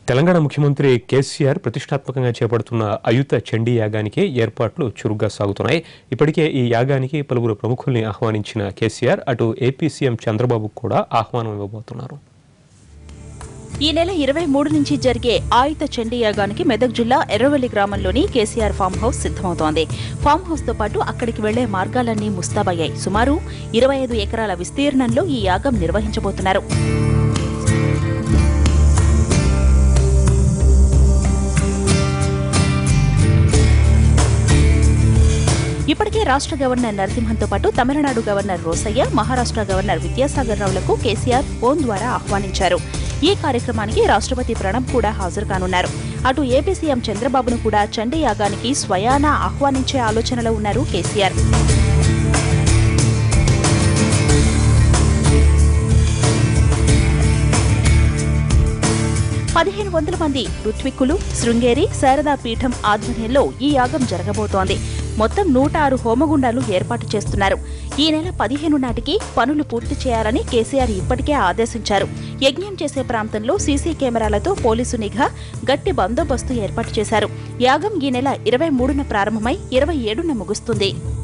తెలంగాణ ముఖ్యమంత్రి కేసీఆర్ ప్రతిష్టాత్మకంగా చేపడుతున్న అయుత చండీ యాగానికి ఏర్పాట్లు చురుగ్గా సాగుతున్నాయి ఇప్పటికే ఈ యాగానికి పలువురు ప్రముఖుల్ని ఆహ్వానించిన కేసీఆర్ అటు ఏపీ సీఎం చంద్రబాబుకు కూడా ఆహ్వానం ఇవ్వబోతున్నారు ఈ నెల ఇరవై మూడు నుంచి జరిగే ఆయుధ చండీ యాగానికి మెదక్ జిల్లా ఎర్రవల్లి గ్రామంలోని కేసీఆర్ ఫామ్ హౌస్ సిద్దమవుతోంది ఫామ్ హౌస్ తో పాటు అక్కడికి వెళ్లే మార్గాలన్నీ ముస్తాబయ్యాయి సుమారు ఇరవై ఐదు ఎకరాల విస్తీర్ణంలో ఈ యాగం నిర్వహించబోతున్నారు ఇప్పటికే రాష్ట్ర గవర్నర్ నరసింహన్తో పాటు తమిళనాడు గవర్నర్ రోసయ్య మహారాష్ట్ర గవర్నర్ విద్యాసాగర్ రావులకు కేసీఆర్ ఫోన్ ద్వారా ఆహ్వానించారు ఈ కార్యక్రమానికి రాష్ట్రపతి ప్రణబ్ కూడా హాజరు కానున్నారు అటు ఏపీ సీఎం చంద్రబాబును కూడా చండీ యాగానికి స్వయానా ఆహ్వానించే ఆలోచనలో ఉన్నారు కేసీఆర్ పదిహేను వందల మంది ఋత్విక్కులు శృంగేరి శారదా పీఠం ఆధ్వర్యంలో ఈ యాగం జరగబోతోంది మొత్తం నూట ఆరు హోమగుండాలు ఏర్పాటు చేస్తున్నారు ఈ నెల పదిహేను నాటికి పనులు పూర్తి చేయాలని కేసీఆర్ ఇప్పటికే ఆదేశించారు యజ్ఞం చేసే ప్రాంతంలో సీసీ కెమెరాలతో పోలీసు నిఘా గట్టి బందోబస్తు ఏర్పాటు చేశారు యాగం ఈ నెల ఇరవై మూడున ప్రారంభమై ఇరవై ఏడున ముగుస్తుంది